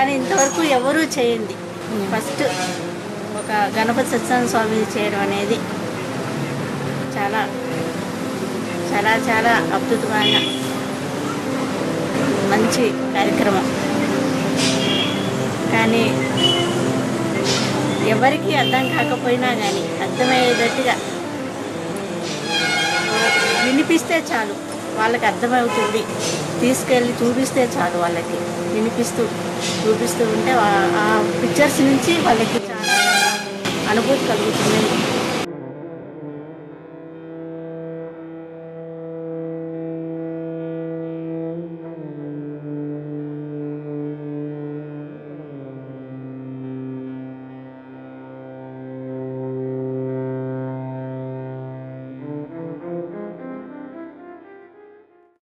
కానీ ఇంతవరకు ఎవరూ చేయండి ఫస్ట్ ఒక గణపతి సత్యనారాయణ స్వామి చేయడం అనేది చాలా చాలా చాలా అద్భుతమైన మంచి కార్యక్రమం కానీ ఎవరికి అర్థం కాకపోయినా కానీ అర్థమయ్యేటట్టుగా వినిపిస్తే చాలు వాళ్ళకి అర్థమవుతుంది తీసుకెళ్ళి చూపిస్తే చాలు వాళ్ళకి వినిపిస్తూ చూపిస్తూ ఉంటే వా- ఆ పిక్చర్స్ నుంచి వాళ్ళకి చాలా అనుభూతి కలుగుతుంది